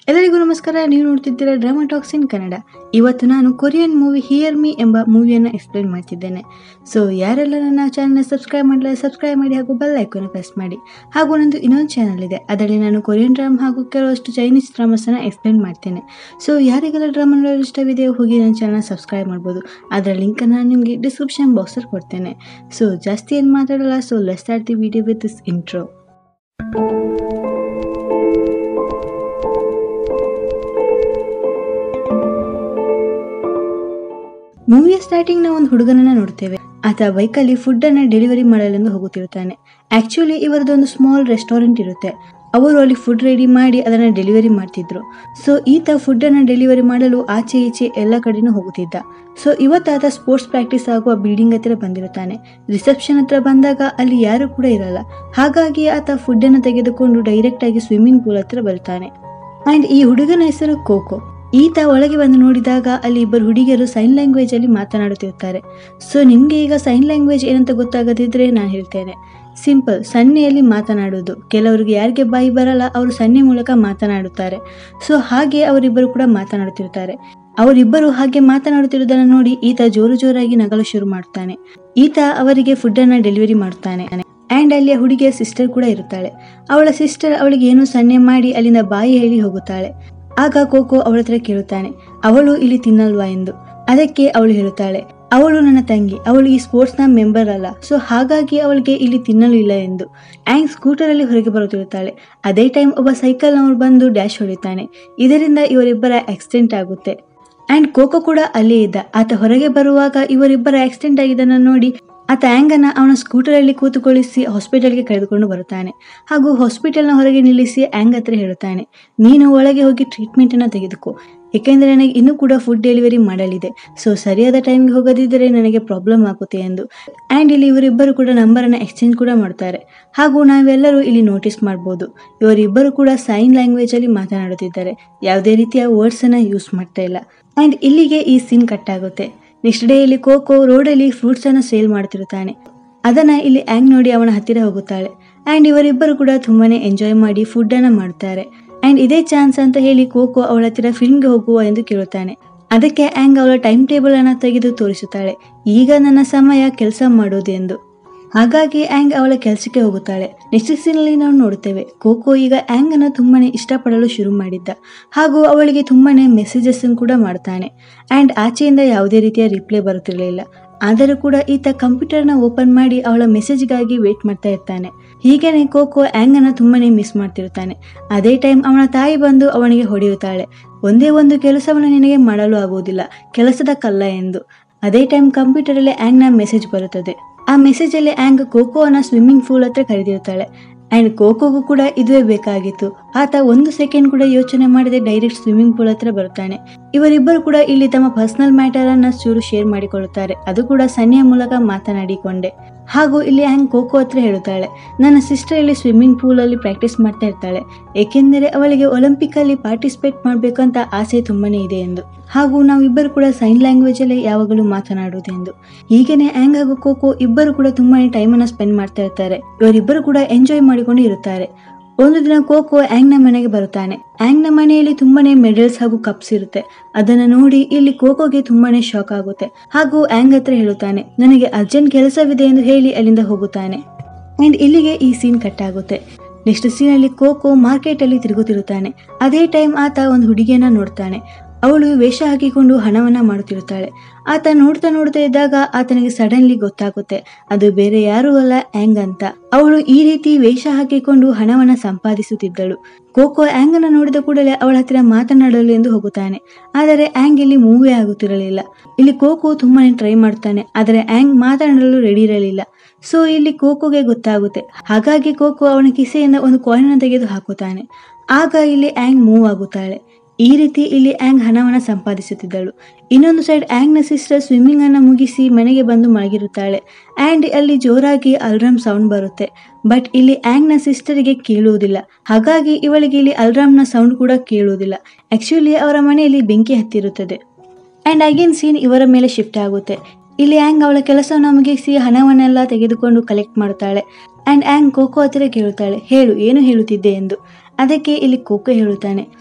ಎಲ್ಲರಿಗೂ ನಮಸ್ಕಾರ ನೀವು ನೋಡ್ತಿದ್ದೀರಾ ಡ್ರಾಮಾ ಟಾಕ್ಸ್ ಇನ್ ಕನ್ನಡ ಇವತ್ತು ನಾನು ಕೊರಿಯನ್ ಮೂವಿ ಹಿಯರ್ ಮೀ ಎಂಬ ಮೂವಿಯನ್ನು ಎಕ್ಸ್ಪ್ಲೈನ್ ಮಾಡ್ತಿದ್ದೇನೆ ಸೊ ಯಾರೆಲ್ಲ ನನ್ನ ಚಾನಲ್ನ ಸಬ್ಸ್ಕ್ರೈಬ್ ಮಾಡಿಲ್ಲ ಸಬ್ಸ್ಕ್ರೈಬ್ ಮಾಡಿ ಹಾಗೂ ಬೆಲ್ ಐಕಾನ್ ಪ್ರೆಸ್ ಮಾಡಿ ಹಾಗೂ ನಂದು ಇನ್ನೊಂದು ಚಾನಲ್ ಇದೆ ಅದರಲ್ಲಿ ನಾನು ಕೊರಿಯನ್ ಡ್ರಾಮಾ ಹಾಗೂ ಕೆಲವಷ್ಟು ಚೈನೀಸ್ ಡ್ರಾಮಾಸನ್ನು ಎಕ್ಸ್ಪ್ಲೈನ್ ಮಾಡ್ತೇನೆ ಸೊ ಯಾರಿಗೆಲ್ಲ ಡ್ರಾಮಾ ನೋಡಲು ಇಷ್ಟವಿದೆ ಹೋಗಿ ನನ್ನ ಚಾನಲ್ ಸಬ್ಸ್ಕ್ರೈಬ್ ಮಾಡ್ಬೋದು ಅದರ ಲಿಂಕನ್ನು ನಾನು ನಿಮಗೆ ಡಿಸ್ಕ್ರಿಪ್ಷನ್ ಬಾಕ್ಸಲ್ಲಿ ಕೊಡ್ತೇನೆ ಸೊ ಜಾಸ್ತಿ ಏನು ಮಾತಾಡಲ್ಲ so let's start the video with this intro ಮೂವಿಯ ಸ್ಟಾರ್ಟಿಂಗ್ ನ ಒಂದು ಹುಡುಗನನ್ನ ನೋಡ್ತೇವೆ ಆತ ಬೈಕಲ್ಲಿ ಫುಡ್ ಅನ್ನ ಡೆಲಿವರಿ ಮಾಡಲೆಂದು ಹೋಗುತ್ತಿರುತ್ತಾನೆ ಆಕ್ಚುಲಿ ಇವರದೊಂದು ಸ್ಮಾಲ್ ರೆಸ್ಟೋರೆಂಟ್ ಇರುತ್ತೆ ಅವರು ಅಲ್ಲಿ ಫುಡ್ ರೆಡಿ ಮಾಡಿ ಅದನ್ನ ಡೆಲಿವರಿ ಮಾಡ್ತಿದ್ರು ಸೊ ಈತ ಫುಡ್ ಅನ್ನ ಡೆಲಿವರಿ ಮಾಡಲು ಆಚೆ ಈಚೆ ಎಲ್ಲ ಕಡೆನೂ ಹೋಗುತ್ತಿದ್ದ ಸೊ ಇವತ್ತಾತ ಸ್ಪೋರ್ಟ್ಸ್ ಪ್ರಾಕ್ಟೀಸ್ ಆಗುವ ಬಿಲ್ಡಿಂಗ್ ಹತ್ರ ಬಂದಿರುತ್ತಾನೆ ರಿಸೆಪ್ಷನ್ ಹತ್ರ ಬಂದಾಗ ಅಲ್ಲಿ ಯಾರು ಕೂಡ ಇರಲ್ಲ ಹಾಗಾಗಿ ಆತ ಫುಡ್ ಅನ್ನು ತೆಗೆದುಕೊಂಡು ಡೈರೆಕ್ಟ್ ಆಗಿ ಸ್ವಿಮ್ಮಿಂಗ್ ಪೂಲ್ ಹತ್ರ ಬರ್ತಾನೆ ಅಂಡ್ ಈ ಹುಡುಗನ ಹೆಸರು ಕೋಕೋ ಈತ ಒಳಗೆ ಬಂದು ನೋಡಿದಾಗ ಅಲ್ಲಿ ಇಬ್ಬರು ಹುಡುಗಿಯರು ಸೈನ್ ಲ್ಯಾಂಗ್ವೇಜ್ ಅಲ್ಲಿ ಮಾತನಾಡುತ್ತಿರುತ್ತಾರೆ ಸೊ ನಿಮ್ಗೆ ಈಗ ಸೈನ್ ಲ್ಯಾಂಗ್ವೇಜ್ ಏನಂತ ಗೊತ್ತಾಗದಿದ್ರೆ ನಾನು ಹೇಳ್ತೇನೆ ಸಿಂಪಲ್ ಸನ್ನೆಯಲ್ಲಿ ಮಾತನಾಡುವುದು ಕೆಲವರಿಗೆ ಯಾರಿಗೆ ಬಾಯಿ ಬರಲ್ಲ ಅವರು ಸನ್ನೆ ಮೂಲಕ ಮಾತನಾಡುತ್ತಾರೆ ಸೊ ಹಾಗೆ ಅವರಿಬ್ಬರು ಕೂಡ ಮಾತನಾಡುತ್ತಿರುತ್ತಾರೆ ಅವರಿಬ್ಬರು ಹಾಗೆ ಮಾತನಾಡುತ್ತಿರುವುದನ್ನು ನೋಡಿ ಈತ ಜೋರು ಜೋರಾಗಿ ನಗಲು ಶುರು ಮಾಡುತ್ತಾನೆ ಈತ ಅವರಿಗೆ ಫುಡ್ ಅನ್ನ ಡೆಲಿವರಿ ಮಾಡುತ್ತಾನೆ ಅಂಡ್ ಅಲ್ಲಿ ಆ ಹುಡುಗಿಯ ಸಿಸ್ಟರ್ ಕೂಡ ಇರುತ್ತಾಳೆ ಅವಳ ಸಿಸ್ಟರ್ ಅವಳಿಗೆ ಏನೋ ಸನ್ನೆ ಮಾಡಿ ಅಲ್ಲಿಂದ ಬಾಯಿ ಹೇಳಿ ಹೋಗುತ್ತಾಳೆ ಆಗ ಕೋಕೋ ಅವಳ ಹತ್ರ ಕೇಳುತ್ತಾನೆ ಅವಳು ಇಲ್ಲಿ ತಿನ್ನಲ್ವಾ ಎಂದು ಅದಕ್ಕೆ ಅವಳು ಹೇಳುತ್ತಾಳೆ ಅವಳು ನನ್ನ ತಂಗಿ ಅವಳು ಈ ಸ್ಪೋರ್ಟ್ಸ್ ನ ಮೆಂಬರ್ ಅಲ್ಲ ಸೊ ಹಾಗಾಗಿ ಅವಳಿಗೆ ಇಲ್ಲಿ ತಿನ್ನಲು ಇಲ್ಲ ಎಂದು ಆ್ಯಂಗ್ ಸ್ಕೂಟರ್ ಅಲ್ಲಿ ಹೊರಗೆ ಬರುತ್ತಿರುತ್ತಾಳೆ ಅದೇ ಟೈಮ್ ಒಬ್ಬ ಸೈಕಲ್ ನವರು ಬಂದು ಡ್ಯಾಶ್ ಹೊಡಿತಾನೆ ಇದರಿಂದ ಇವರಿಬ್ಬರ ಆಕ್ಸಿಡೆಂಟ್ ಆಗುತ್ತೆ ಅಂಡ್ ಕೋಕೋ ಕೂಡ ಅಲ್ಲೇ ಇದ್ದ ಆತ ಹೊರಗೆ ಬರುವಾಗ ಇವರಿಬ್ಬರ ಆಕ್ಸಿಡೆಂಟ್ ಆಗಿದ್ದನ್ನು ನೋಡಿ ಆತ ಆ್ಯಂಗನ್ನ ಅವನ ಸ್ಕೂಟರಲ್ಲಿ ಕೂತುಕೊಳ್ಳಿಸಿ ಹಾಸ್ಪಿಟಲ್ಗೆ ಕರೆದುಕೊಂಡು ಬರುತ್ತಾನೆ ಹಾಗೂ ಹಾಸ್ಪಿಟಲ್ನ ಹೊರಗೆ ನಿಲ್ಲಿಸಿ ಆ್ಯಂಗ್ ಹತ್ರ ಹೇಳುತ್ತಾನೆ ನೀನು ಒಳಗೆ ಹೋಗಿ ಟ್ರೀಟ್ಮೆಂಟನ್ನು ತೆಗೆದುಕೋ ಏಕೆಂದರೆ ನನಗೆ ಇನ್ನೂ ಕೂಡ ಫುಡ್ ಡೆಲಿವರಿ ಮಾಡಲಿದೆ ಸೊ ಸರಿಯಾದ ಟೈಮ್ಗೆ ಹೋಗದಿದ್ದರೆ ನನಗೆ ಪ್ರಾಬ್ಲಮ್ ಆಗುತ್ತೆ ಎಂದು ಆ್ಯಂಡ್ ಇಲ್ಲಿ ಇವರಿಬ್ಬರು ಕೂಡ ನಂಬರನ್ನು ಎಕ್ಸ್ಚೇಂಜ್ ಕೂಡ ಮಾಡ್ತಾರೆ ಹಾಗೂ ನಾವೆಲ್ಲರೂ ಇಲ್ಲಿ ನೋಟಿಸ್ ಮಾಡ್ಬೋದು ಇವರಿಬ್ಬರು ಕೂಡ ಸೈನ್ ಲ್ಯಾಂಗ್ವೇಜಲ್ಲಿ ಮಾತನಾಡುತ್ತಿದ್ದಾರೆ ಯಾವುದೇ ರೀತಿಯ ವರ್ಡ್ಸನ್ನು ಯೂಸ್ ಮಾಡ್ತಾ ಇಲ್ಲ ಆ್ಯಂಡ್ ಇಲ್ಲಿಗೆ ಈ ಸೀನ್ ಕಟ್ ಆಗುತ್ತೆ ನೆಕ್ಸ್ಟ್ ಡೇ ಇಲ್ಲಿ ಕೋಕೋ ರೋಡಲ್ಲಿ ಫ್ರೂಟ್ಸ್ ಅನ್ನು ಸೇಲ್ ಮಾಡ್ತಿರುತ್ತಾನೆ ಅದನ್ನ ಇಲ್ಲಿ ಆ್ಯಂಗ್ ನೋಡಿ ಅವನ ಹತ್ತಿರ ಹೋಗುತ್ತಾಳೆ ಆ್ಯಂಡ್ ಇವರಿಬ್ಬರು ಕೂಡ ತುಂಬಾನೇ ಎಂಜಾಯ್ ಮಾಡಿ ಫುಡ್ ಅನ್ನ ಮಾಡ್ತಾರೆ ಆ್ಯಂಡ್ ಇದೇ ಚಾನ್ಸ್ ಅಂತ ಹೇಳಿ ಕೋಕೋ ಅವಳ ಹತ್ತಿರ ಫಿಲ್ಮ್ಗೆ ಹೋಗುವ ಎಂದು ಕೇಳುತ್ತಾನೆ ಅದಕ್ಕೆ ಆ್ಯಂಗ್ ಅವಳ ಟೈಮ್ ಟೇಬಲ್ ಅನ್ನ ತೆಗೆದು ತೋರಿಸುತ್ತಾಳೆ ಈಗ ನನ್ನ ಸಮಯ ಕೆಲಸ ಮಾಡೋದು ಎಂದು ಹಾಗಾಗಿ ಆ್ಯಂಗ್ ಅವಳ ಕೆಲಸಕ್ಕೆ ಹೋಗುತ್ತಾಳೆ ನೆಕ್ಸ್ಟ್ ಸೀನಲ್ಲಿ ನಾವು ನೋಡುತ್ತೇವೆ ಕೋಕೋ ಈಗ ಆ್ಯಂಗ್ ಅನ್ನು ತುಂಬಾನೇ ಇಷ್ಟಪಡಲು ಶುರು ಮಾಡಿದ್ದ ಹಾಗೂ ಅವಳಿಗೆ ತುಂಬಾನೇ ಮೆಸೇಜಸ್ ಕೂಡ ಮಾಡ್ತಾನೆ ಆ್ಯಂಡ್ ಆಚೆಯಿಂದ ಯಾವುದೇ ರೀತಿಯ ರಿಪ್ಲೈ ಬರುತ್ತಿರಲಿಲ್ಲ ಆದರೂ ಕೂಡ ಈತ ಕಂಪ್ಯೂಟರ್ನ ಓಪನ್ ಮಾಡಿ ಅವಳ ಮೆಸೇಜ್ಗಾಗಿ ವೇಟ್ ಮಾಡ್ತಾ ಇರ್ತಾನೆ ಹೀಗೇನೆ ಕೋಕೋ ಆ್ಯಂಗ್ ಅನ್ನ ತುಂಬಾನೇ ಮಿಸ್ ಮಾಡ್ತಿರ್ತಾನೆ ಅದೇ ಟೈಮ್ ಅವನ ತಾಯಿ ಬಂದು ಅವನಿಗೆ ಹೊಡೆಯುತ್ತಾಳೆ ಒಂದೇ ಒಂದು ಕೆಲಸವನ್ನು ನಿನಗೆ ಮಾಡಲು ಆಗುವುದಿಲ್ಲ ಕೆಲಸದ ಕಲ್ಲ ಎಂದು ಅದೇ ಟೈಮ್ ಕಂಪ್ಯೂಟರಲ್ಲಿ ಆ್ಯಂಗ್ನ ಮೆಸೇಜ್ ಬರುತ್ತದೆ ಆ ಮೆಸೇಜಲ್ಲಿ ಆ್ಯಂಗ್ ಕೋಕೋನ ಸ್ವಿಮ್ಮಿಂಗ್ ಪೂಲ್ ಹತ್ರ ಕರೆದಿರುತ್ತಾಳೆ ಆ್ಯಂಡ್ ಕೋಕೋಗೂ ಕೂಡ ಇದುವೇ ಬೇಕಾಗಿತ್ತು ಆತ ಒಂದು ಸೆಕೆಂಡ್ ಕೂಡ ಯೋಚನೆ ಮಾಡದೆ ಡೈರೆಕ್ಟ್ ಸ್ವಿಮ್ಮಿಂಗ್ ಪೂಲ್ ಹತ್ರ ಬರುತ್ತಾನೆ ಇವರಿಬ್ಬರು ಕೂಡ ಇಲ್ಲಿ ತಮ್ಮ ಪರ್ಸನಲ್ ಮ್ಯಾಟರ್ ಅನ್ನ ಚೂರು ಶೇರ್ ಮಾಡಿಕೊಳ್ಳುತ್ತಾರೆ ಅದು ಕೂಡ ಸನ್ನೆಯ ಮೂಲಕ ಮಾತನಾಡಿಕೊಂಡೆ ಹಾಗೂ ಇಲ್ಲಿ ಹ್ಯಾಂಗ್ ಕೋಕೋ ಹತ್ರ ಹೇಳುತ್ತಾಳೆ ನನ್ನ ಸಿಸ್ಟರ್ ಇಲ್ಲಿ ಸ್ವಿಮ್ಮಿಂಗ್ ಪೂಲ್ ಅಲ್ಲಿ ಪ್ರಾಕ್ಟೀಸ್ ಮಾಡ್ತಾ ಇರ್ತಾಳೆ ಏಕೆಂದರೆ ಅವಳಿಗೆ ಒಲಿಂಪಿಕ್ ಅಲ್ಲಿ ಪಾರ್ಟಿಸಿಪೇಟ್ ಮಾಡಬೇಕಂತ ಆಸೆ ತುಂಬಾನೇ ಇದೆ ಎಂದು ಹಾಗೂ ನಾವಿಬ್ಬರು ಕೂಡ ಸೈನ್ ಲ್ಯಾಂಗ್ವೇಜ್ ಅಲ್ಲಿ ಯಾವಾಗಲೂ ಮಾತನಾಡುವುದು ಎಂದು ಹೀಗೇನೆ ಆ್ಯಂಗ್ ಹಾಗೂ ಕೋಕೋ ಇಬ್ಬರು ಕೂಡ ತುಂಬಾನೇ ಟೈಮ್ ಅನ್ನ ಸ್ಪೆಂಡ್ ಮಾಡ್ತಾ ಇರ್ತಾರೆ ಇವರಿಬ್ಬರು ಕೂಡ ಎಂಜಾಯ್ ಮಾಡಿಕೊಂಡು ಇರುತ್ತಾರೆ ಒಂದು ದಿನ ಕೋಕೋ ಆ್ಯಂಗ್ನ ಮನೆಗೆ ಬರುತ್ತಾನೆ ಆ್ಯಂಗ್ನ ಮನೆಯಲ್ಲಿ ತುಂಬಾನೇ ಮೆಡಲ್ಸ್ ಹಾಗೂ ಕಪ್ಸ್ ಇರುತ್ತೆ ಅದನ್ನ ನೋಡಿ ಇಲ್ಲಿ ಕೋಕೋಗೆ ತುಂಬಾನೇ ಶಾಕ್ ಆಗುತ್ತೆ ಹಾಗೂ ಆ್ಯಂಗ್ ಹತ್ರ ಹೇಳುತ್ತಾನೆ ನನಗೆ ಅರ್ಜೆಂಟ್ ಕೆಲಸವಿದೆ ಎಂದು ಹೇಳಿ ಅಲ್ಲಿಂದ ಹೋಗುತ್ತಾನೆ ಅಂಡ್ ಇಲ್ಲಿಗೆ ಈ ಸೀನ್ ಕಟ್ ಆಗುತ್ತೆ ನೆಕ್ಸ್ಟ್ ಸೀನಲ್ಲಿ ಕೋಕೋ ಮಾರ್ಕೆಟ್ ಅಲ್ಲಿ ತಿರುಗುತ್ತಿರುತ್ತಾನೆ ಅದೇ ಟೈಮ್ ಆತ ಒಂದು ಹುಡುಗಿಯನ್ನ ನೋಡ್ತಾನೆ ಅವಳು ವೇಷ ಹಾಕಿಕೊಂಡು ಹಣವನ್ನ ಮಾಡುತ್ತಿರುತ್ತಾಳೆ ಆತ ನೋಡ್ತಾ ನೋಡ್ತಾ ಇದ್ದಾಗ ಆತನಿಗೆ ಸಡನ್ಲಿ ಗೊತ್ತಾಗುತ್ತೆ ಅದು ಬೇರೆ ಯಾರೂ ಅಲ್ಲ ಆ್ಯಂಗ್ ಅಂತ ಅವಳು ಈ ರೀತಿ ವೇಷ ಹಾಕಿಕೊಂಡು ಹಣವನ್ನ ಸಂಪಾದಿಸುತ್ತಿದ್ದಳು ಕೋಕೋ ಆ್ಯಂಗ್ ಅನ್ನ ನೋಡಿದ ಕೂಡಲೇ ಅವಳ ಹತ್ತಿರ ಮಾತನಾಡಲು ಎಂದು ಹೋಗುತ್ತಾನೆ ಆದರೆ ಆ್ಯಂಗ್ ಇಲ್ಲಿ ಮೂವೇ ಆಗುತ್ತಿರಲಿಲ್ಲ ಇಲ್ಲಿ ಕೋಕೋ ತುಂಬಾನೇ ಟ್ರೈ ಮಾಡ್ತಾನೆ ಆದರೆ ಆ್ಯಂಗ್ ಮಾತನಾಡಲು ರೆಡಿ ಇರಲಿಲ್ಲ ಸೊ ಇಲ್ಲಿ ಕೋಕೋಗೆ ಗೊತ್ತಾಗುತ್ತೆ ಹಾಗಾಗಿ ಕೋಕೋ ಅವನ ಕಿಸೆಯಿಂದ ಒಂದು ಕಾಯಿನ್ ತೆಗೆದು ಹಾಕುತ್ತಾನೆ ಆಗ ಇಲ್ಲಿ ಆ್ಯಂಗ್ ಮೂವ್ ಆಗುತ್ತಾಳೆ ಈ ರೀತಿ ಇಲ್ಲಿ ಆ್ಯಂಗ್ ಹಣವನ್ನು ಸಂಪಾದಿಸುತ್ತಿದ್ದಳು ಇನ್ನೊಂದು ಸೈಡ್ ಆ್ಯಂಗ್ನ ಸಿಸ್ಟರ್ ಸ್ವಿಮ್ಮಿಂಗ್ ಅನ್ನು ಮುಗಿಸಿ ಮನೆಗೆ ಬಂದು ಮಲಗಿರುತ್ತಾಳೆ ಆ್ಯಂಡ್ ಅಲ್ಲಿ ಜೋರಾಗಿ ಅಲ್ರಾಮ್ ಸೌಂಡ್ ಬರುತ್ತೆ ಬಟ್ ಇಲ್ಲಿ ಆ್ಯಂಗ್ನ ಸಿಸ್ಟರಿಗೆ ಕೇಳುವುದಿಲ್ಲ ಹಾಗಾಗಿ ಇವಳಿಗೆ ಇಲ್ಲಿ ಅಲ್ರಾಮ್ನ ಸೌಂಡ್ ಕೂಡ ಕೇಳುವುದಿಲ್ಲ ಆಕ್ಚುಲಿ ಅವರ ಮನೆಯಲ್ಲಿ ಬೆಂಕಿ ಹತ್ತಿರುತ್ತದೆ ಆ್ಯಂಡ್ ಅಗೇನ್ ಸೀನ್ ಇವರ ಮೇಲೆ ಶಿಫ್ಟ್ ಆಗುತ್ತೆ ಇಲ್ಲಿ ಆ್ಯಂಗ್ ಅವಳ ಕೆಲಸವನ್ನು ಮುಗಿಸಿ ಹಣವನ್ನೆಲ್ಲ ತೆಗೆದುಕೊಂಡು ಕಲೆಕ್ಟ್ ಮಾಡುತ್ತಾಳೆ ಆ್ಯಂಡ್ ಆ್ಯಂಗ್ ಕೋಕೋ ಹತ್ತಿರ ಕೇಳುತ್ತಾಳೆ ಹೇಳು ಏನು ಹೇಳುತ್ತಿದ್ದೆ ಎಂದು ಅದಕ್ಕೆ ಇಲ್ಲಿ ಕೋಕೋ ಹೇಳುತ್ತಾನೆ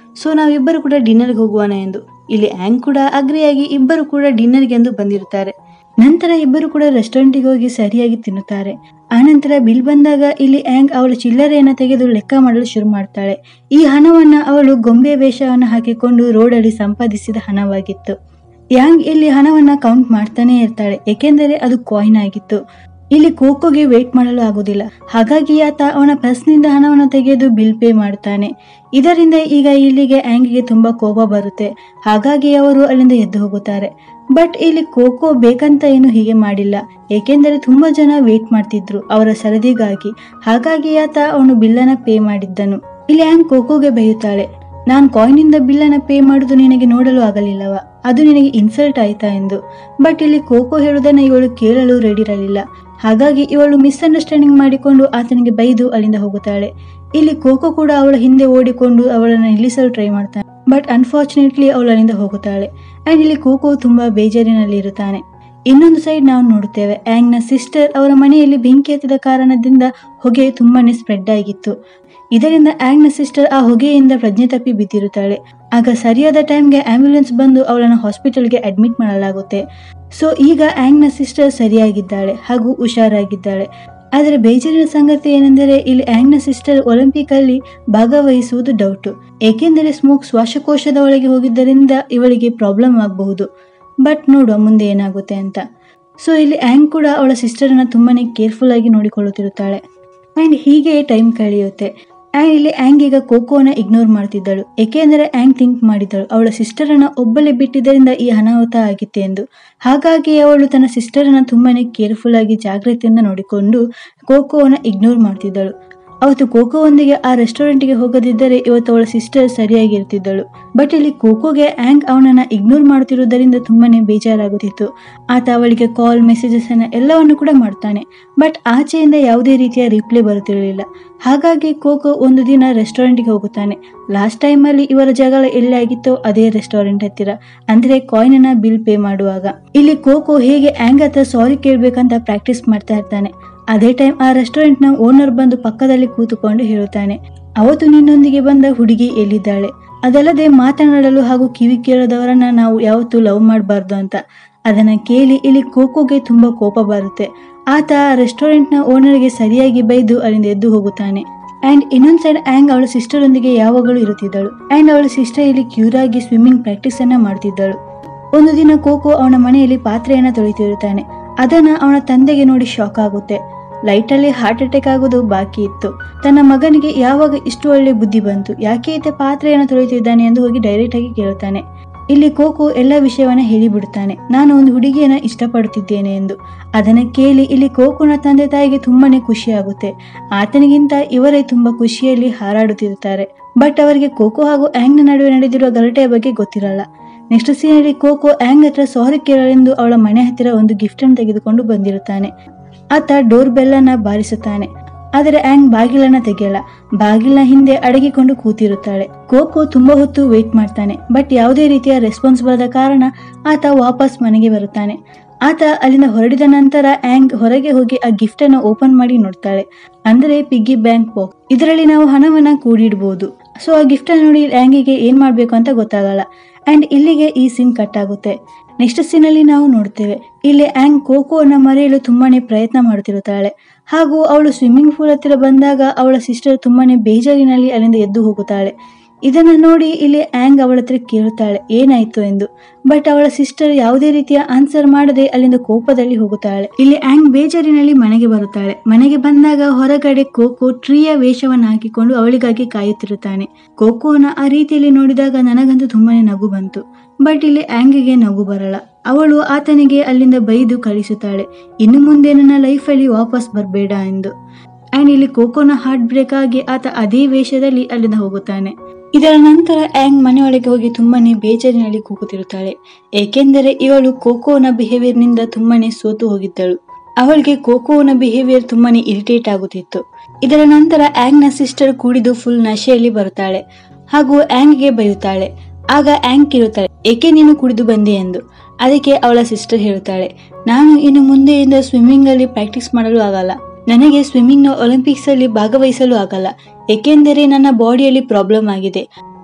ಸೊ ನಾವಿಬ್ಬರು ಕೂಡ ಡಿನ್ನರ್ಗೆ ಹೋಗುವನ ಎಂದು ಇಲ್ಲಿ ಆಂಗ್ ಕೂಡ ಅಗ್ರಿಯಾಗಿ ಇಬ್ಬರು ಕೂಡ ಡಿನ್ನರ್ಗೆ ಎಂದು ಬಂದಿರುತ್ತಾರೆ ನಂತರ ಇಬ್ಬರು ಕೂಡ ರೆಸ್ಟೋರೆಂಟಿಗೆ ಹೋಗಿ ಸರಿಯಾಗಿ ತಿನ್ನುತ್ತಾರೆ ಆನಂತರ ಬಿಲ್ ಬಂದಾಗ ಇಲ್ಲಿ ಆಂಗ್ ಅವಳ ಚಿಲ್ಲರೆಯನ್ನು ತೆಗೆದು ಲೆಕ್ಕ ಮಾಡಲು ಶುರು ಮಾಡ್ತಾಳೆ ಈ ಹಣವನ್ನ ಅವಳು ಗೊಂಬೆ ವೇಷವನ್ನು ಹಾಕಿಕೊಂಡು ರೋಡಲ್ಲಿ ಸಂಪಾದಿಸಿದ ಹಣವಾಗಿತ್ತು ಯಾಂಗ್ ಇಲ್ಲಿ ಹಣವನ್ನ ಕೌಂಟ್ ಮಾಡ್ತಾನೆ ಇರ್ತಾಳೆ ಏಕೆಂದರೆ ಅದು ಕಾಯಿನ್ ಆಗಿತ್ತು ಇಲ್ಲಿ ಕೋಕೋಗೆ ವೇಟ್ ಮಾಡಲು ಆಗುದಿಲ್ಲ ಹಾಗಾಗಿ ಆತ ಅವನ ಪರ್ಸ್ನಿಂದ ಹಣವನ್ನು ತೆಗೆದು ಬಿಲ್ ಪೇ ಮಾಡ್ತಾನೆ ಇದರಿಂದ ಈಗ ಇಲ್ಲಿಗೆ ಆಂಗಿಗೆ ತುಂಬಾ ಕೋಪ ಬರುತ್ತೆ ಹಾಗಾಗಿ ಅವರು ಅಲ್ಲಿಂದ ಎದ್ದು ಹೋಗುತ್ತಾರೆ ಬಟ್ ಇಲ್ಲಿ ಕೋಕೋ ಬೇಕಂತ ಏನು ಹೀಗೆ ಮಾಡಿಲ್ಲ ಏಕೆಂದರೆ ತುಂಬಾ ಜನ ವೇಟ್ ಮಾಡ್ತಿದ್ರು ಅವರ ಸರದಿಗಾಗಿ ಹಾಗಾಗಿ ಆತ ಅವನು ಬಿಲ್ಲನ್ನ ಪೇ ಮಾಡಿದ್ದನು ಇಲ್ಲಿ ಆಂಗ್ ಕೋಕೋಗೆ ಬೈಯುತ್ತಾಳೆ ನಾನ್ ಕಾಯಿನಿಂದ ಬಿಲ್ಲನ್ನ ಪೇ ಮಾಡುದು ನಿನಗೆ ನೋಡಲು ಆಗಲಿಲ್ಲವ ಅದು ನಿನಗೆ ಇನ್ಸಲ್ಟ್ ಆಯ್ತಾ ಎಂದು ಬಟ್ ಇಲ್ಲಿ ಕೋಕೋ ಹೇಳುವುದನ್ನ ಇವಳು ಕೇಳಲು ರೆಡಿ ಇರಲಿಲ್ಲ ಹಾಗಾಗಿ ಇವಳು ಮಿಸ್ಅಂಡರ್ಸ್ಟ್ಯಾಂಡಿಂಗ್ ಮಾಡಿಕೊಂಡು ಆತನಿಗೆ ಬೈದು ಅಲ್ಲಿಂದ ಹೋಗುತ್ತಾಳೆ ಇಲ್ಲಿ ಕೋಕೋ ಕೂಡ ಅವಳ ಹಿಂದೆ ಓಡಿಕೊಂಡು ಅವಳನ್ನು ನಿಲ್ಲಿಸಲು ಟ್ರೈ ಮಾಡ್ತಾನೆ ಬಟ್ ಅನ್ಫಾರ್ಚುನೇಟ್ಲಿ ಅವಳು ಅಲ್ಲಿಂದ ಹೋಗುತ್ತಾಳೆ ಅಂಡ್ ಇಲ್ಲಿ ಕೋಕೋ ತುಂಬಾ ಬೇಜಾರಿನಲ್ಲಿ ಇರುತ್ತಾನೆ ಇನ್ನೊಂದು ಸೈಡ್ ನಾವು ನೋಡುತ್ತೇವೆ ಆಂಗ್ನ ಸಿಸ್ಟರ್ ಅವರ ಮನೆಯಲ್ಲಿ ಬೆಂಕಿ ಹತ್ತಿದ ಕಾರಣದಿಂದ ಹೊಗೆ ತುಂಬಾನೇ ಸ್ಪ್ರೆಡ್ ಆಗಿತ್ತು ಇದರಿಂದ ಆಂಗ್ನ ಸಿಸ್ಟರ್ ಆ ಹೊಗೆಯಿಂದ ಪ್ರಜ್ಞೆ ತಪ್ಪಿ ಬಿದ್ದಿರುತ್ತಾಳೆ ಆಗ ಸರಿಯಾದ ಟೈಮ್ಗೆ ಆಂಬ್ಯುಲೆನ್ಸ್ ಬಂದು ಅವಳನ್ನು ಹಾಸ್ಪಿಟಲ್ಗೆ ಅಡ್ಮಿಟ್ ಮಾಡಲಾಗುತ್ತೆ ಸೊ ಈಗ ಆಂಗ್ನ ಸಿಸ್ಟರ್ ಸರಿಯಾಗಿದ್ದಾಳೆ ಹಾಗೂ ಹುಷಾರಾಗಿದ್ದಾಳೆ ಆದರೆ ಬೇಜಾರಿನ ಸಂಗತಿ ಏನೆಂದರೆ ಇಲ್ಲಿ ಆಂಗ್ನ ಸಿಸ್ಟರ್ ಒಲಿಂಪಿಕ್ ಅಲ್ಲಿ ಭಾಗವಹಿಸುವುದು ಡೌಟು ಏಕೆಂದರೆ ಸ್ಮೋಕ್ ಶ್ವಾಸಕೋಶದ ಒಳಗೆ ಹೋಗಿದ್ದರಿಂದ ಇವಳಿಗೆ ಪ್ರಾಬ್ಲಮ್ ಆಗಬಹುದು ಬಟ್ ನೋಡುವ ಮುಂದೆ ಏನಾಗುತ್ತೆ ಅಂತ ಸೊ ಇಲ್ಲಿ ಆಂಗ್ ಕೂಡ ಅವಳ ಸಿಸ್ಟರನ್ನ ತುಂಬಾನೇ ಕೇರ್ಫುಲ್ ಆಗಿ ನೋಡಿಕೊಳ್ಳುತ್ತಿರುತ್ತಾಳೆ ಆ್ಯಂಡ್ ಹೀಗೆ ಟೈಮ್ ಕಳೆಯುತ್ತೆ ಆ್ಯಂಡ್ ಇಲ್ಲಿ ಆಂಗ್ ಈಗ ಕೋಕೋನ ಇಗ್ನೋರ್ ಮಾಡ್ತಿದ್ದಳು ಏಕೆಂದರೆ ಆಂಗ್ ಥಿಂಕ್ ಮಾಡಿದಳು ಅವಳ ಸಿಸ್ಟರನ್ನ ಒಬ್ಬಳೇ ಬಿಟ್ಟಿದ್ದರಿಂದ ಈ ಅನಾಹುತ ಆಗಿತ್ತೆ ಎಂದು ಹಾಗಾಗಿ ಅವಳು ತನ್ನ ಸಿಸ್ಟರನ್ನ ತುಂಬಾನೇ ಕೇರ್ಫುಲ್ ಆಗಿ ಜಾಗ್ರತೆಯಿಂದ ನೋಡಿಕೊಂಡು ಕೋಕೋನ ಇಗ್ನೋರ್ ಮಾಡ್ತಿದ್ದಳು ಅವತ್ತು ಕೋಕೋವೊಂದಿಗೆ ಆ ರೆಸ್ಟೋರೆಂಟ್ಗೆ ಹೋಗದಿದ್ದರೆ ಇವತ್ತು ಅವಳ ಸಿಸ್ಟರ್ ಸರಿಯಾಗಿರ್ತಿದ್ದಳು ಬಟ್ ಇಲ್ಲಿ ಕೋಕೋಗೆ ಆಂಗ್ ಅವನನ್ನ ಇಗ್ನೋರ್ ಮಾಡುತ್ತಿರುವುದರಿಂದ ತುಂಬಾನೇ ಬೇಜಾರಾಗುತ್ತಿತ್ತು ಆತ ಅವಳಿಗೆ ಕಾಲ್ ಮೆಸೇಜಸ್ ಅನ್ನ ಎಲ್ಲವನ್ನು ಕೂಡ ಮಾಡ್ತಾನೆ ಬಟ್ ಆಚೆಯಿಂದ ಯಾವುದೇ ರೀತಿಯ ರಿಪ್ಲೈ ಬರುತ್ತಿರಲಿಲ್ಲ ಹಾಗಾಗಿ ಕೋಕೋ ಒಂದು ದಿನ ರೆಸ್ಟೋರೆಂಟ್ಗೆ ಹೋಗುತ್ತಾನೆ ಲಾಸ್ಟ್ ಟೈಮಲ್ಲಿ ಇವರ ಜಗಳ ಎಲ್ಲಿ ಆಗಿತ್ತೋ ಅದೇ ರೆಸ್ಟೋರೆಂಟ್ ಹತ್ತಿರ ಅಂದ್ರೆ ಕಾಯಿನ್ ಅನ್ನ ಬಿಲ್ ಪೇ ಮಾಡುವಾಗ ಇಲ್ಲಿ ಕೋಕೋ ಹೇಗೆ ಆಂಗ್ ಹತ್ರ ಸಾರಿ ಕೇಳ್ಬೇಕಂತ ಪ್ರಾಕ್ಟೀಸ್ ಮಾಡ್ತಾ ಇರ್ತಾನೆ ಅದೇ ಟೈಮ್ ಆ ರೆಸ್ಟೋರೆಂಟ್ನ ಓನರ್ ಬಂದು ಪಕ್ಕದಲ್ಲಿ ಕೂತುಕೊಂಡು ಹೇಳುತ್ತಾನೆ ಅವತ್ತು ನಿನ್ನೊಂದಿಗೆ ಬಂದ ಹುಡುಗಿ ಎಲ್ಲಿದ್ದಾಳೆ ಅದಲ್ಲದೆ ಮಾತನಾಡಲು ಹಾಗೂ ಕಿವಿ ಕೇಳದವರನ್ನ ನಾವು ಯಾವತ್ತೂ ಲವ್ ಮಾಡಬಾರ್ದು ಅಂತ ಅದನ್ನ ಕೇಳಿ ಇಲ್ಲಿ ಕೋಕೋಗೆ ತುಂಬಾ ಕೋಪ ಬರುತ್ತೆ ಆತ ರೆಸ್ಟೋರೆಂಟ್ನ ಓನರ್ಗೆ ಸರಿಯಾಗಿ ಬೈದು ಅಲ್ಲಿಂದ ಎದ್ದು ಹೋಗುತ್ತಾನೆ ಅಂಡ್ ಇನ್ನೊಂದ್ ಸೈಡ್ ಆಂಗ್ ಅವಳ ಸಿಸ್ಟರ್ ಒಂದಿಗೆ ಯಾವಾಗಲೂ ಇರುತ್ತಿದ್ದಳು ಅಂಡ್ ಅವಳ ಸಿಸ್ಟರ್ ಇಲ್ಲಿ ಕ್ಯೂರ್ ಆಗಿ ಸ್ವಿಮ್ಮಿಂಗ್ ಪ್ರಾಕ್ಟೀಸ್ ಅನ್ನ ಮಾಡ್ತಿದ್ದಳು ಒಂದು ದಿನ ಕೋಕೋ ಅವನ ಮನೆಯಲ್ಲಿ ಪಾತ್ರೆಯನ್ನ ತೊಳಿತಿರುತ್ತಾನೆ ಅದನ್ನ ಅವನ ತಂದೆಗೆ ನೋಡಿ ಶಾಕ್ ಆಗುತ್ತೆ ಲೈಟ್ ಅಲ್ಲಿ ಹಾರ್ಟ್ ಅಟ್ಯಾಕ್ ಆಗೋದು ಬಾಕಿ ಇತ್ತು ತನ್ನ ಮಗನಿಗೆ ಯಾವಾಗ ಇಷ್ಟು ಒಳ್ಳೆ ಬುದ್ಧಿ ಬಂತು ಯಾಕೆ ಈತ ಪಾತ್ರೆಯನ್ನು ತೊಳಿತಿದ್ದಾನೆ ಎಂದು ಹೋಗಿ ಡೈರೆಕ್ಟ್ ಆಗಿ ಕೇಳುತ್ತಾನೆ ಇಲ್ಲಿ ಕೋಕೋ ಎಲ್ಲ ವಿಷಯವನ್ನ ಹೇಳಿಬಿಡುತ್ತಾನೆ ನಾನು ಒಂದು ಹುಡುಗಿಯನ್ನ ಇಷ್ಟಪಡುತ್ತಿದ್ದೇನೆ ಎಂದು ಅದನ್ನ ಕೇಳಿ ಇಲ್ಲಿ ಕೋಕೋನ ತಂದೆ ತಾಯಿಗೆ ತುಂಬಾನೇ ಖುಷಿ ಆಗುತ್ತೆ ಆತನಿಗಿಂತ ಇವರೇ ತುಂಬಾ ಖುಷಿಯಲ್ಲಿ ಹಾರಾಡುತ್ತಿರುತ್ತಾರೆ ಬಟ್ ಅವರಿಗೆ ಕೋಕೋ ಹಾಗೂ ಆಂಗ್ನ ನಡುವೆ ನಡೆದಿರುವ ಗಲಾಟೆಯ ಬಗ್ಗೆ ಗೊತ್ತಿರಲ್ಲ ನೆಕ್ಸ್ಟ್ ಸೀನಲ್ಲಿ ಕೋಕೋ ಆಂಗ್ ಹತ್ರ ಸಾರಿ ಕೇಳಲೆಂದು ಅವಳ ಮನೆ ಹತ್ತಿರ ಒಂದು ಗಿಫ್ಟ್ ಅನ್ನು ತೆಗೆದುಕೊಂಡು ಬಂದಿರುತ್ತಾನೆ ಆತ ಡೋರ್ ಬೆಲ್ ಅನ್ನ ಬಾರಿಸುತ್ತಾನೆ ಆದರೆ ಆಂಗ್ ಬಾಗಿಲನ್ನ ತೆಗೆಯಲ್ಲ ಬಾಗಿಲಿನ ಹಿಂದೆ ಅಡಗಿಕೊಂಡು ಕೂತಿರುತ್ತಾಳೆ ಕೋಕೋ ತುಂಬಾ ಹೊತ್ತು ವೇಟ್ ಮಾಡ್ತಾನೆ ಬಟ್ ಯಾವುದೇ ರೀತಿಯ ರೆಸ್ಪಾನ್ಸ್ ಬರದ ಕಾರಣ ಆತ ವಾಪಸ್ ಮನೆಗೆ ಬರುತ್ತಾನೆ ಆತ ಅಲ್ಲಿಂದ ಹೊರಡಿದ ನಂತರ ಆಂಗ್ ಹೊರಗೆ ಹೋಗಿ ಆ ಗಿಫ್ಟ್ ಅನ್ನು ಓಪನ್ ಮಾಡಿ ನೋಡ್ತಾಳೆ ಅಂದ್ರೆ ಪಿಗ್ಗಿ ಬ್ಯಾಂಕ್ ಬಾಕ್ಸ್ ಇದರಲ್ಲಿ ನಾವು ಹಣವನ್ನ ಕೂಡಿಡಬಹುದು ಸೊ ಆ ಗಿಫ್ಟ್ ಅನ್ನು ನೋಡಿ ಆಂಗಿಗೆ ಏನ್ ಮಾಡ್ಬೇಕು ಅಂತ ಗೊತ್ತಾಗಲ್ಲ ಅಂಡ್ ಇಲ್ಲಿಗೆ ಈ ಸೀನ್ ಕಟ್ ಆಗುತ್ತೆ ನೆಕ್ಸ್ಟ್ ಸೀನ್ ಅಲ್ಲಿ ನಾವು ನೋಡ್ತೇವೆ ಇಲ್ಲಿ ಆಂಗ್ ಕೋಕೋನ ಮರೆಯಲು ತುಂಬಾನೇ ಪ್ರಯತ್ನ ಮಾಡುತ್ತಿರುತ್ತಾಳೆ ಹಾಗೂ ಅವಳು ಸ್ವಿಮ್ಮಿಂಗ್ ಪೂಲ್ ಹತ್ತಿರ ಬಂದಾಗ ಅವಳ ಸಿಸ್ಟರ್ ತುಂಬಾನೇ ಬೇಜಾರಿನಲ್ಲಿ ಅಲ್ಲಿಂದ ಎದ್ದು ಹೋಗುತ್ತಾಳೆ ಇದನ್ನ ನೋಡಿ ಇಲ್ಲಿ ಆಂಗ್ ಅವಳ ಹತ್ರ ಕೇಳುತ್ತಾಳೆ ಏನಾಯ್ತು ಎಂದು ಬಟ್ ಅವಳ ಸಿಸ್ಟರ್ ಯಾವುದೇ ರೀತಿಯ ಆನ್ಸರ್ ಮಾಡದೆ ಅಲ್ಲಿಂದ ಕೋಪದಲ್ಲಿ ಹೋಗುತ್ತಾಳೆ ಇಲ್ಲಿ ಆಂಗ್ ಬೇಜಾರಿನಲ್ಲಿ ಮನೆಗೆ ಬರುತ್ತಾಳೆ ಮನೆಗೆ ಬಂದಾಗ ಹೊರಗಡೆ ಕೋಕೋ ಟ್ರೀಯ ವೇಷವನ್ನು ಹಾಕಿಕೊಂಡು ಅವಳಿಗಾಗಿ ಕಾಯುತ್ತಿರುತ್ತಾನೆ ಕೋಕೋನ ಆ ರೀತಿಯಲ್ಲಿ ನೋಡಿದಾಗ ನನಗಂತೂ ತುಂಬಾನೇ ನಗು ಬಂತು ಬಟ್ ಇಲ್ಲಿ ಆಂಗಿಗೆ ನಗು ಬರಲ್ಲ ಅವಳು ಆತನಿಗೆ ಅಲ್ಲಿಂದ ಬೈದು ಕಳಿಸುತ್ತಾಳೆ ಇನ್ನು ಮುಂದೆ ನನ್ನ ಲೈಫಲ್ಲಿ ವಾಪಸ್ ಬರಬೇಡ ಎಂದು ಅಂಡ್ ಇಲ್ಲಿ ಕೋಕೋನ ಹಾರ್ಟ್ ಬ್ರೇಕ್ ಆಗಿ ಆತ ಅದೇ ವೇಷದಲ್ಲಿ ಅಲ್ಲಿಂದ ಹೋಗುತ್ತಾನೆ ಇದರ ನಂತರ ಆಂಗ್ ಮನೆಯೊಳಗೆ ಹೋಗಿ ತುಂಬಾನೇ ಬೇಜಾರಿನಲ್ಲಿ ಕೂಗುತ್ತಿರುತ್ತಾಳೆ ಏಕೆಂದರೆ ಇವಳು ಕೋಕೋನ ಬಿಹೇವಿಯರ್ನಿಂದ ತುಂಬಾನೇ ಸೋತು ಹೋಗಿದ್ದಳು ಅವಳಿಗೆ ಕೋಕೋನ ಬಿಹೇವಿಯರ್ ತುಂಬಾನೇ ಇರಿಟೇಟ್ ಆಗುತ್ತಿತ್ತು ಇದರ ನಂತರ ಆಂಗ್ನ ಸಿಸ್ಟರ್ ಕುಡಿದು ಫುಲ್ ನಶೆಯಲ್ಲಿ ಬರುತ್ತಾಳೆ ಹಾಗೂ ಆಂಗ್ಗೆ ಬೈಯುತ್ತಾಳೆ ಆಗ ಆಂಗ್ ಕೇಳುತ್ತಾಳೆ ಏಕೆ ನೀನು ಕುಡಿದು ಬಂದೆ ಎಂದು ಅದಕ್ಕೆ ಅವಳ ಸಿಸ್ಟರ್ ಹೇಳುತ್ತಾಳೆ ನಾನು ಇನ್ನು ಮುಂದೆಯಿಂದ ಸ್ವಿಮ್ಮಿಂಗ್ ಅಲ್ಲಿ ಪ್ರಾಕ್ಟೀಸ್ ಮಾಡಲು ಆಗಲ್ಲ ನನಗೆ ಸ್ವಿಮ್ಮಿಂಗ್ ನ ಒಲಿಂಪಿಕ್ಸ್ ಅಲ್ಲಿ ಭಾಗವಹಿಸಲು ಆಗಲ್ಲ ಏಕೆಂದರೆ ನನ್ನ ಬಾಡಿಯಲ್ಲಿ ಪ್ರಾಬ್ಲಮ್ ಆಗಿದೆ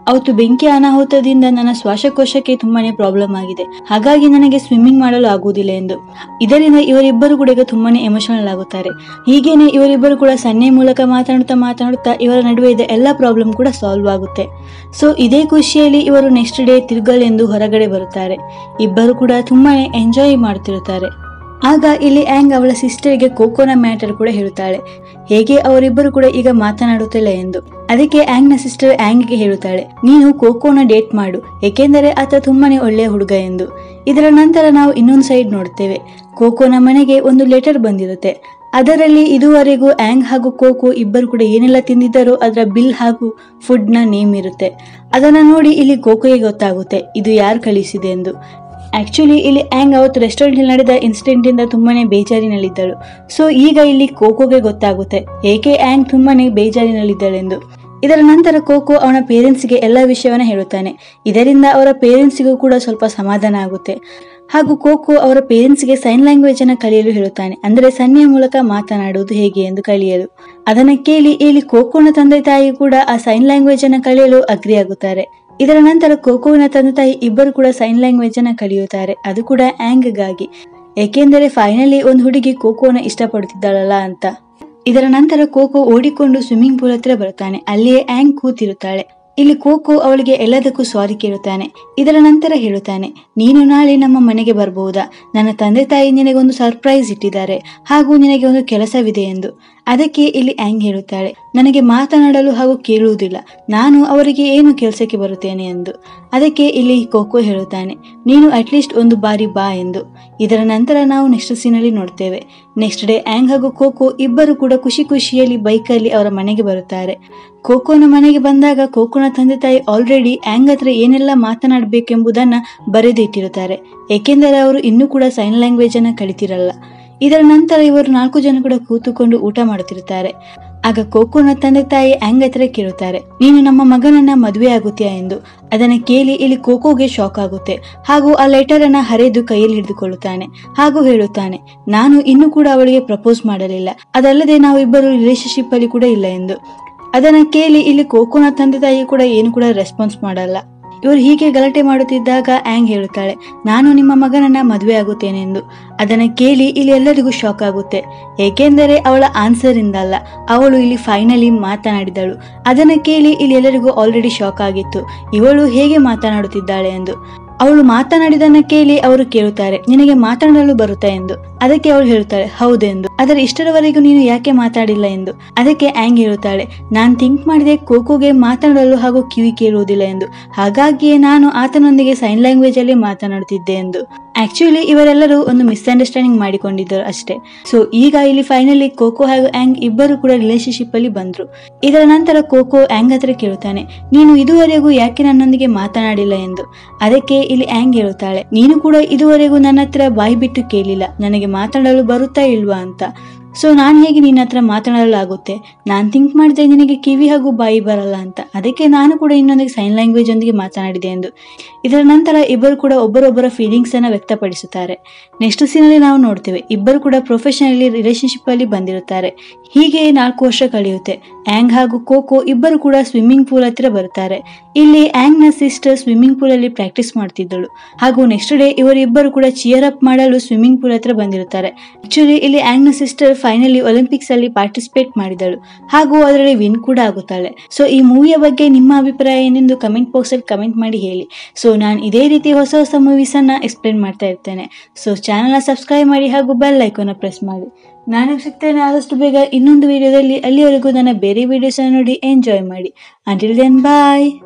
ಅವತ್ತು ಬೆಂಕಿ ಅನಾಹುತದಿಂದ ನನ್ನ ಶ್ವಾಸಕೋಶಕ್ಕೆ ತುಂಬಾನೇ ಪ್ರಾಬ್ಲಮ್ ಆಗಿದೆ ಹಾಗಾಗಿ ನನಗೆ ಸ್ವಿಮ್ಮಿಂಗ್ ಮಾಡಲು ಆಗುವುದಿಲ್ಲ ಎಂದು ಇದರಿಂದ ಇವರಿಬ್ಬರು ಕೂಡ ಈಗ ತುಂಬಾನೇ ಎಮೋಷನಲ್ ಆಗುತ್ತಾರೆ ಹೀಗೇನೆ ಇವರಿಬ್ಬರು ಕೂಡ ಸನ್ನೆ ಮೂಲಕ ಮಾತನಾಡುತ್ತಾ ಮಾತನಾಡುತ್ತಾ ಇವರ ನಡುವೆ ಇದ್ದ ಎಲ್ಲ ಪ್ರಾಬ್ಲಮ್ ಕೂಡ ಸಾಲ್ವ್ ಆಗುತ್ತೆ ಸೊ ಇದೇ ಖುಷಿಯಲ್ಲಿ ಇವರು ನೆಕ್ಸ್ಟ್ ಡೇ ತಿರುಗಲೆಂದು ಹೊರಗಡೆ ಬರುತ್ತಾರೆ ಇಬ್ಬರು ಕೂಡ ತುಂಬಾನೇ ಎಂಜಾಯ್ ಮಾಡ್ತಿರುತ್ತಾರೆ ಆಗ ಇಲ್ಲಿ ಆಂಗ್ ಅವಳ ಸಿಸ್ಟರ್ಗೆ ಕೋಕೋನ ಮ್ಯಾಟರ್ ಕೂಡ ಹೇಳುತ್ತಾಳೆ ಹೇಗೆ ಅವರಿಬ್ಬರು ಕೂಡ ಈಗ ಮಾತನಾಡುತ್ತಿಲ್ಲ ಎಂದು ಅದಕ್ಕೆ ಆಂಗ್ ನ ಸಿಸ್ಟರ್ ಆಂಗ್ಗೆ ಹೇಳುತ್ತಾಳೆ ನೀನು ಕೋಕೋನ ಡೇಟ್ ಮಾಡು ಏಕೆಂದರೆ ಆತ ತುಂಬಾನೇ ಒಳ್ಳೆಯ ಹುಡುಗ ಎಂದು ಇದರ ನಂತರ ನಾವು ಇನ್ನೊಂದು ಸೈಡ್ ನೋಡ್ತೇವೆ ಕೋಕೋನ ಮನೆಗೆ ಒಂದು ಲೆಟರ್ ಬಂದಿರುತ್ತೆ ಅದರಲ್ಲಿ ಇದುವರೆಗೂ ಆಂಗ್ ಹಾಗೂ ಕೋಕೋ ಇಬ್ಬರು ಕೂಡ ಏನೆಲ್ಲ ತಿಂದಿದ್ದಾರೋ ಅದರ ಬಿಲ್ ಹಾಗೂ ಫುಡ್ ನ ನೇಮ್ ಇರುತ್ತೆ ಅದನ್ನ ನೋಡಿ ಇಲ್ಲಿ ಕೋಕೋಗೆ ಗೊತ್ತಾಗುತ್ತೆ ಇದು ಯಾರು ಕಳಿಸಿದೆ ಎಂದು ಆಕ್ಚುಲಿ ಇಲ್ಲಿ ಆಂಗ್ ಅವತ್ತು ರೆಸ್ಟೋರೆಂಟ್ ನಡೆದ ಇನ್ಸಿಡೆಂಟ್ ಇಂದ ತುಂಬಾನೇ ಬೇಜಾರಿನಲ್ಲಿದ್ದಳು ಸೊ ಈಗ ಇಲ್ಲಿ ಕೋಕೋಗೆ ಗೊತ್ತಾಗುತ್ತೆ ಏಕೆ ಆಂಗ್ ತುಂಬಾನೇ ಬೇಜಾರಿನಲ್ಲಿದ್ದಳೆಂದು ಇದರ ನಂತರ ಕೋಕೋ ಅವನ ಪೇರೆಂಟ್ಸ್ಗೆ ಎಲ್ಲ ವಿಷಯವನ್ನ ಹೇಳುತ್ತಾನೆ ಇದರಿಂದ ಅವರ ಪೇರೆಂಟ್ಸ್ಗೂ ಕೂಡ ಸ್ವಲ್ಪ ಸಮಾಧಾನ ಆಗುತ್ತೆ ಹಾಗೂ ಕೋಕೋ ಅವರ ಪೇರೆಂಟ್ಸ್ಗೆ ಸೈನ್ ಲ್ಯಾಂಗ್ವೇಜ್ ಅನ್ನ ಕಲಿಯಲು ಹೇಳುತ್ತಾನೆ ಅಂದರೆ ಸನ್ನೆಯ ಮೂಲಕ ಮಾತನಾಡುವುದು ಹೇಗೆ ಎಂದು ಕಲಿಯಲು ಅದನ್ನ ಕೇಳಿ ಇಲ್ಲಿ ಕೋಕೋನ ತಂದೆ ತಾಯಿ ಕೂಡ ಆ ಸೈನ್ ಲ್ಯಾಂಗ್ವೇಜ್ ಅನ್ನ ಕಲಿಯಲು ಅಗ್ರಿ ಆಗುತ್ತಾರೆ ಇದರ ನಂತರ ಕೋಕೋವಿನ ತಂದೆ ತಾಯಿ ಇಬ್ಬರು ಕೂಡ ಸೈನ್ ಲ್ಯಾಂಗ್ವೇಜ್ ಅನ್ನ ಕಲಿಯುತ್ತಾರೆ ಅದು ಕೂಡ ಆಂಗ್ಗಾಗಿ ಏಕೆಂದರೆ ಫೈನಲಿ ಒಂದು ಹುಡುಗಿ ಕೋಕೋನ ಇಷ್ಟಪಡುತ್ತಿದ್ದಾಳಲ್ಲ ಅಂತ ಇದರ ನಂತರ ಕೋಕೋ ಓಡಿಕೊಂಡು ಸ್ವಿಮ್ಮಿಂಗ್ ಪೂಲ್ ಹತ್ರ ಬರುತ್ತಾನೆ ಅಲ್ಲಿಯೇ ಆಂಗ್ ಕೂತಿರುತ್ತಾಳೆ ಇಲ್ಲಿ ಕೋಕೋ ಅವಳಿಗೆ ಎಲ್ಲದಕ್ಕೂ ಸಾರಿ ಕೇಳುತ್ತಾನೆ ಇದರ ನಂತರ ಹೇಳುತ್ತಾನೆ ನೀನು ನಾಳೆ ನಮ್ಮ ಮನೆಗೆ ಬರಬಹುದಾ ನನ್ನ ತಂದೆ ತಾಯಿ ನಿನಗೊಂದು ಸರ್ಪ್ರೈಸ್ ಇಟ್ಟಿದ್ದಾರೆ ಹಾಗೂ ನಿನಗೆ ಒಂದು ಕೆಲಸವಿದೆ ಎಂದು ಅದಕ್ಕೆ ಇಲ್ಲಿ ಆಂಗ್ ಹೇಳುತ್ತಾಳೆ ನನಗೆ ಮಾತನಾಡಲು ಹಾಗೂ ಕೇಳುವುದಿಲ್ಲ ನಾನು ಅವರಿಗೆ ಏನು ಕೆಲಸಕ್ಕೆ ಬರುತ್ತೇನೆ ಎಂದು ಅದಕ್ಕೆ ಇಲ್ಲಿ ಕೋಕೋ ಹೇಳುತ್ತಾನೆ ನೀನು ಅಟ್ಲೀಸ್ಟ್ ಒಂದು ಬಾರಿ ಬಾ ಎಂದು ಇದರ ನಂತರ ನಾವು ನೆಕ್ಸ್ಟ್ ಸೀನಲ್ಲಿ ನೋಡ್ತೇವೆ ನೆಕ್ಸ್ಟ್ ಡೇ ಆಂಗ್ ಹಾಗೂ ಕೋಕೋ ಇಬ್ಬರು ಕೂಡ ಖುಷಿ ಖುಷಿಯಲ್ಲಿ ಬೈಕಲ್ಲಿ ಅವರ ಮನೆಗೆ ಬರುತ್ತಾರೆ ಕೋಕೋನ ಮನೆಗೆ ಬಂದಾಗ ಕೋಕೋನ ತಂದೆ ತಾಯಿ ಆಲ್ರೆಡಿ ಆಂಗ್ ಹತ್ರ ಏನೆಲ್ಲ ಮಾತನಾಡಬೇಕೆಂಬುದನ್ನ ಬರೆದಿಟ್ಟಿರುತ್ತಾರೆ ಏಕೆಂದರೆ ಅವರು ಇನ್ನೂ ಕೂಡ ಸೈನ್ ಲ್ಯಾಂಗ್ವೇಜ್ ಅನ್ನ ಕಲಿತಿರಲ್ಲ ಇದರ ನಂತರ ಇವರು ನಾಲ್ಕು ಜನ ಕೂಡ ಕೂತುಕೊಂಡು ಊಟ ಮಾಡುತ್ತಿರುತ್ತಾರೆ ಆಗ ಕೋಕೋನ ತಂದೆ ತಾಯಿ ಆಂಗ್ ಹತ್ರ ಕೇಳುತ್ತಾರೆ ನೀನು ನಮ್ಮ ಮಗನನ್ನ ಮದುವೆ ಆಗುತ್ತೀಯಾ ಎಂದು ಅದನ್ನ ಕೇಳಿ ಇಲ್ಲಿ ಕೋಕೋಗೆ ಶಾಕ್ ಆಗುತ್ತೆ ಹಾಗೂ ಆ ಲೆಟರ್ ಅನ್ನ ಹರಿದು ಕೈಯಲ್ಲಿ ಹಿಡಿದುಕೊಳ್ಳುತ್ತಾನೆ ಹಾಗೂ ಹೇಳುತ್ತಾನೆ ನಾನು ಇನ್ನೂ ಕೂಡ ಅವಳಿಗೆ ಪ್ರಪೋಸ್ ಮಾಡಲಿಲ್ಲ ಅದಲ್ಲದೆ ನಾವಿಬ್ಬರು ರಿಲೇಶನ್ಶಿಪ್ ಅಲ್ಲಿ ಕೂಡ ಇಲ್ಲ ಎಂದು ಅದನ್ನ ಕೇಳಿ ಇಲ್ಲಿ ಕೋಕೋನ ತಂದೆ ತಾಯಿ ಕೂಡ ಏನು ಕೂಡ ರೆಸ್ಪಾನ್ಸ್ ಮಾಡಲ್ಲ ಇವರು ಹೀಗೆ ಗಲಾಟೆ ಮಾಡುತ್ತಿದ್ದಾಗ ಆಂಗ್ ಹೇಳುತ್ತಾಳೆ ನಾನು ನಿಮ್ಮ ಮಗನನ್ನ ಮದುವೆ ಆಗುತ್ತೇನೆ ಎಂದು ಅದನ್ನ ಕೇಳಿ ಇಲ್ಲಿ ಎಲ್ಲರಿಗೂ ಶಾಕ್ ಆಗುತ್ತೆ ಏಕೆಂದರೆ ಅವಳ ಆನ್ಸರ್ ಇಂದಲ್ಲ ಅವಳು ಇಲ್ಲಿ ಫೈನಲಿ ಮಾತನಾಡಿದಳು ಅದನ್ನ ಕೇಳಿ ಇಲ್ಲಿ ಎಲ್ಲರಿಗೂ ಆಲ್ರೆಡಿ ಶಾಕ್ ಆಗಿತ್ತು ಇವಳು ಹೇಗೆ ಮಾತನಾಡುತ್ತಿದ್ದಾಳೆ ಎಂದು ಅವಳು ಮಾತನಾಡಿದನ್ನ ಕೇಳಿ ಅವರು ಕೇಳುತ್ತಾರೆ ನಿನಗೆ ಮಾತನಾಡಲು ಬರುತ್ತಾ ಎಂದು ಅದಕ್ಕೆ ಅವಳು ಹೇಳುತ್ತಾಳೆ ಹೌದೆಂದು ಆದರೆ ಇಷ್ಟರವರೆಗೂ ನೀನು ಯಾಕೆ ಮಾತಾಡಿಲ್ಲ ಎಂದು ಅದಕ್ಕೆ ಆಂಗ್ ಹೇಳುತ್ತಾಳೆ ನಾನು ಥಿಂಕ್ ಮಾಡಿದೆ ಕೋಕೋಗೆ ಮಾತನಾಡಲು ಹಾಗೂ ಕಿವಿ ಕೇಳುವುದಿಲ್ಲ ಎಂದು ಹಾಗಾಗಿಯೇ ನಾನು ಆತನೊಂದಿಗೆ ಸೈನ್ ಲ್ಯಾಂಗ್ವೇಜ್ ಅಲ್ಲಿ ಮಾತನಾಡುತ್ತಿದ್ದೆ ಎಂದು ಆಕ್ಚುಲಿ ಇವರೆಲ್ಲರೂ ಒಂದು ಮಿಸ್ಅಂಡರ್ಸ್ಟ್ಯಾಂಡಿಂಗ್ ಮಾಡಿಕೊಂಡಿದ್ದರು ಅಷ್ಟೇ ಸೊ ಈಗ ಇಲ್ಲಿ ಫೈನಲಿ ಕೋಕೋ ಹಾಗೂ ಆಂಗ್ ಇಬ್ಬರು ಕೂಡ ರಿಲೇಶನ್ಶಿಪ್ ಅಲ್ಲಿ ಬಂದ್ರು ಇದರ ನಂತರ ಕೋಕೋ ಆಂಗ್ ಹತ್ರ ಕೇಳುತ್ತಾನೆ ನೀನು ಇದುವರೆಗೂ ಯಾಕೆ ನನ್ನೊಂದಿಗೆ ಮಾತನಾಡಿಲ್ಲ ಎಂದು ಅದಕ್ಕೆ ಇಲ್ಲಿ ಆಂಗ್ ಹೇಳುತ್ತಾಳೆ ನೀನು ಕೂಡ ಇದುವರೆಗೂ ನನ್ನ ಹತ್ರ ಬಾಯಿ ಬಿಟ್ಟು ಕೇಳಿಲ್ಲ ನನಗೆ ಮಾತನಾಡಲು ಬರುತ್ತಾ ಇಲ್ವಾ ಅಂತ ಸೊ ನಾನು ಹೇಗೆ ನಿನ್ನ ಹತ್ರ ಮಾತನಾಡಲಾಗುತ್ತೆ ನಾನು ಥಿಂಕ್ ಮಾಡಿದೆ ನಿನಗೆ ಕಿವಿ ಹಾಗೂ ಬಾಯಿ ಬರಲ್ಲ ಅಂತ ಅದಕ್ಕೆ ನಾನು ಕೂಡ ಇನ್ನೊಂದಿಗೆ ಸೈನ್ ಲ್ಯಾಂಗ್ವೇಜ್ ಒಂದಿಗೆ ಮಾತನಾಡಿದೆ ಎಂದು ಇದರ ನಂತರ ಇಬ್ಬರು ಕೂಡ ಒಬ್ಬರೊಬ್ಬರ ಫೀಲಿಂಗ್ಸ್ ಅನ್ನ ವ್ಯಕ್ತಪಡಿಸುತ್ತಾರೆ ನೆಕ್ಸ್ಟ್ ಸೀನಲ್ಲಿ ನಾವು ನೋಡ್ತೇವೆ ಇಬ್ಬರು ಕೂಡ ಪ್ರೊಫೆಷನಲಿ ರಿಲೇಶನ್ಶಿಪ್ ಅಲ್ಲಿ ಬಂದಿರುತ್ತಾರೆ ಹೀಗೆ ನಾಲ್ಕು ವರ್ಷ ಕಳೆಯುತ್ತೆ ಆಂಗ್ ಹಾಗೂ ಕೋಕೋ ಇಬ್ಬರು ಕೂಡ ಸ್ವಿಮ್ಮಿಂಗ್ ಪೂಲ್ ಹತ್ರ ಬರುತ್ತಾರೆ ಇಲ್ಲಿ ಆಂಗ್ ನ ಸಿಸ್ಟರ್ ಸ್ವಿಮ್ಮಿಂಗ್ ಪೂಲ್ ಅಲ್ಲಿ ಪ್ರಾಕ್ಟೀಸ್ ಮಾಡ್ತಿದ್ದಳು ಹಾಗೂ ನೆಕ್ಸ್ಟ್ ಡೇ ಇವರಿಬ್ಬರು ಕೂಡ ಚಿಯರ್ ಅಪ್ ಮಾಡಲು ಸ್ವಿಮ್ಮಿಂಗ್ ಪೂಲ್ ಹತ್ರ ಬಂದಿರುತ್ತಾರೆ ಆಕ್ಚುಲಿ ಇಲ್ಲಿ ಆಂಗ್ ನ ಸಿಸ್ಟರ್ ಫೈನಲಿ ಒಲಿಂಪಿಕ್ಸ್ ಅಲ್ಲಿ ಪಾರ್ಟಿಸಿಪೇಟ್ ಮಾಡಿದಳು ಹಾಗೂ ಅದರಲ್ಲಿ ವಿನ್ ಕೂಡ ಆಗುತ್ತಾಳೆ ಸೊ ಈ ಮೂವಿಯ ಬಗ್ಗೆ ನಿಮ್ಮ ಅಭಿಪ್ರಾಯ ಏನೆಂದು ಕಮೆಂಟ್ ಬಾಕ್ಸ್ ಅಲ್ಲಿ ಕಮೆಂಟ್ ಮಾಡಿ ಹೇಳಿ ಸೊ ನಾನು ಇದೇ ರೀತಿ ಹೊಸ ಹೊಸ ಮೂವೀಸ್ ಅನ್ನ ಎಕ್ಸ್ಪ್ಲೇನ್ ಮಾಡ್ತಾ ಇರ್ತೇನೆ ಸೊ ಚಾನಲ್ನ ಸಬ್ಸ್ಕ್ರೈಬ್ ಮಾಡಿ ಹಾಗೂ ಬೆಲ್ ಐಕಾನ್ ಪ್ರೆಸ್ ಮಾಡಿ ನಾನು ಸಿಗ್ತೇನೆ ಆದಷ್ಟು ಬೇಗ ಇನ್ನೊಂದು ವಿಡಿಯೋದಲ್ಲಿ ಅಲ್ಲಿವರೆಗೂ ನನ್ನ ಬೇರೆ ವಿಡಿಯೋಸ್ ನೋಡಿ ಎಂಜಾಯ್ ಮಾಡಿ ಅಂಟಿಲ್ ದೆನ್ ಬಾಯ್